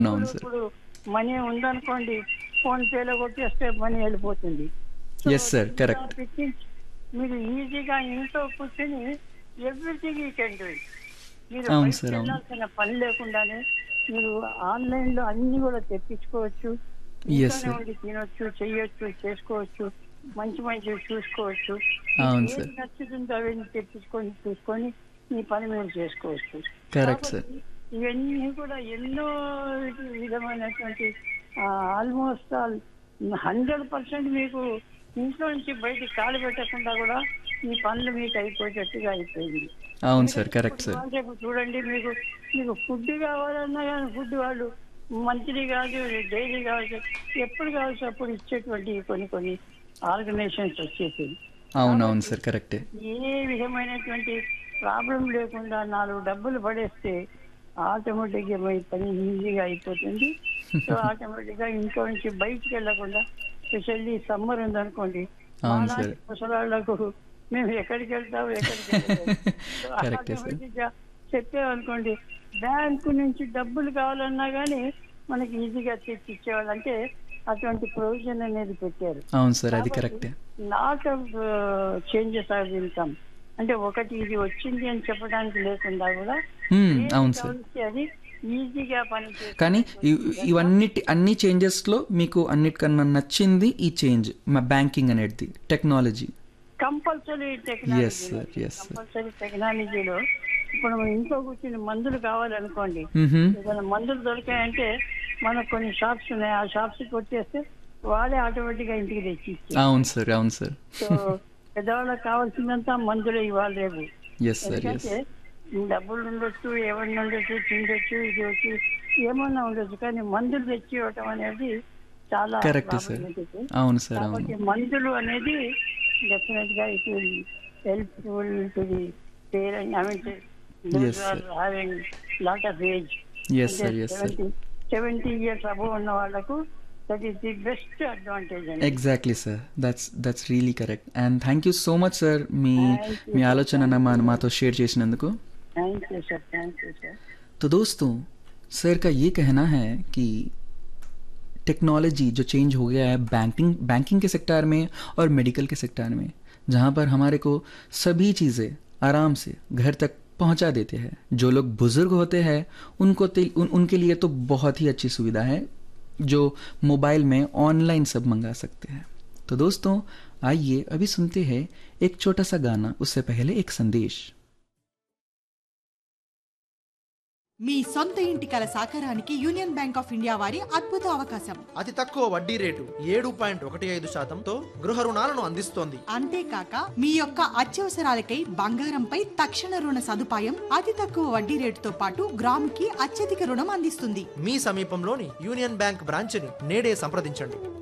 అవును సార్ ఇప్పుడు మనీ ఉందనుకోండి ఫోన్ పేలో కొట్టేస్తే మనీ వెళ్ళిపోతుంది So, Yes, sir. ఇలా Correct. పెట్టించి మీరు ఈజీగా ఇంట్లో కూర్చొని everything you can do it మీరు అవును బయటికి సార్, అవును. వెళ్ళాల్సిన పని లేకుండానే మీరు ఆన్లైన్ లో అన్ని కూడా తెప్పించుకోవచ్చు Yes, ఇంట్లోనే sir. ఉండి తినొచ్చు చెయ్యొచ్చు చేసుకోవచ్చు మంచి మంచి చూసుకోవచ్చు అవును, ఏది sir. నచ్చుతుందో అవన్నీ తెప్పించుకొని చూసుకొని మీ పని మీరు చేసుకోవచ్చు Correct, sir. కాబట్టి ఇవన్నీ కూడా ఎన్నో విధమైనటువంటి ఆల్మోస్ట్ ఆల్ హండ్రెడ్ పర్సెంట్ మీకు ఇంట్లో నుంచి బయటికి కాలు పెట్టకుండా కూడా మీ పనులు మీకు అయిపోయేటట్టుగా అయిపోయింది అవును సార్ కరెక్ట్ సార్ రేపు చూడండి మీకు మీకు ఫుడ్ కావాలన్నా కానీ ఫుడ్ వాళ్ళు మంత్లీ కాదు డైలీ కావచ్చు ఎప్పుడు కావచ్చు అప్పుడు ఇచ్చేటువంటి కొన్ని కొన్ని ఆర్గనైజేషన్స్ వచ్చేసి అవును అవును సార్ కరెక్టే ఏ విధమైనటువంటి ప్రాబ్లం లేకుండా నాలుగు డబ్బులు పడేస్తే ఆటోమేటిక్ గా మీ పని ఈజీగా అయిపోతుంది సో ఆటోమేటిక్ గా ఇంట్లో నుంచి బయటికి వెళ్ళకుండా స్పెషల్లీ సమ్మర్ ఉందనుకోండి అవును మాలాంటి సార్. ముసలాళ్లకు మేము ఎక్కడికి వెళ్తాం ఎక్కడికి వెళ్ళలేము. సో కరెక్టే సార్. automatic గా చెప్పామనుకోండి బ్యాంకు నుంచి డబ్బులు కావాలన్నా కానీ మనకి ఈజీగా తెచ్చి ఇచ్చేవాళ్ళు అంటే అటువంటి ప్రొవిజన్ అనేది పెట్టారు అవును సార్ అది కరెక్టే lot of changes of income అంటే ఒకటి ఇది వచ్చింది అని చెప్పడానికి లేకుండా కూడా Hmm, ఏది అవును సార్ కావాలంటే అది ఈజీగా పని కానీ ఇవ్- ఇవన్నిటి అన్ని చేంజెస్లో మీకు అన్నిటికన్నా నచ్చింది ఈ చేంజ్ మా బ్యాంకింగ్ అనేది technology compulsory Yes, technology sir. Yes, sir. Compulsory టెక్నాలజీలో ఇప్పుడు మనం ఇంట్లో కూర్చుని మందులు కావాలనుకోండి ఏదైనా మందులు దొరికాయంటే మనకు కొన్ని షాప్స్ ఉన్నాయి ఆ షాప్స్ కొట్టేస్తే వాళ్ళే ఆటోమేటిక్ గా ఇంటికి తెచ్చి ఇచ్చారు అవును సార్ అవును సార్ సో పెద్దవాళ్ళకి కావాల్సిందంతా మందులే ఇవ్వాలి రేపు ఎస్ సార్ ఎస్ ఎందుకంటే డబ్బులు ఉండొచ్చు ఏమన్నా ఉండొచ్చు తిండొచ్చు ఇది వచ్చి ఏమన్నా ఉండొచ్చు కానీ మందులు తెచ్చి ఇవ్వటం అనేది చాలా కరెక్ట్ సార్ problematic. అవును సార్ అవును కాబట్టి మందులు అనేది డెఫినెట్ గా it will helpful to the parent I mean Yes, sir. Having lot of age yes sir yes sir seventy years above ఉన్న వాళ్ళకు that is the best advantage అండి exactly sir that's that's really correct and thank you so much sir మీ Thank you, మీ sir. ఆలోచన మా మాతో share చేసినందుకు thank you sir thank you sir तो दोस्तों सर का ये कहना है कि टेक्नोलॉजी जो चेंज हो गया है बैंकिंग बैंकिंग के सेक्टर में और मेडिकल के सेक्टर में जहाँ पर हमारे को सभी चीज़ें आराम से घर तक पहुँचा देते हैं जो लोग बुज़ुर्ग होते हैं उनको ते- उन, उनके लिए तो बहुत ही अच्छी सुविधा है जो मोबाइल में ऑनलाइन सब मंगा सकते हैं तो दोस्तों आइए अभी सुनते हैं एक छोटा सा गाना उससे पहले एक संदेश మీ సొంత ఇంటి కల సాకారానికి యూనియన్ బ్యాంక్ ఆఫ్ ఇండియా వారి అద్భుత అవకాశం అతి తక్కువ వడ్డీ రేటు ఏడు పాయింట్ ఒకటి ఐదు శాతంతో గృహ రుణాలను అందిస్తోంది అంతేకాక మీ యొక్క అత్యవసరాలకై బంగారంపై తక్షణ రుణ సదుపాయం అతి తక్కువ వడ్డీ రేటుతో పాటు గ్రాముకి అత్యధిక రుణం అందిస్తుంది మీ సమీపంలోని యూనియన్ బ్యాంక్ బ్రాంచ్ని నేడే సంప్రదించండి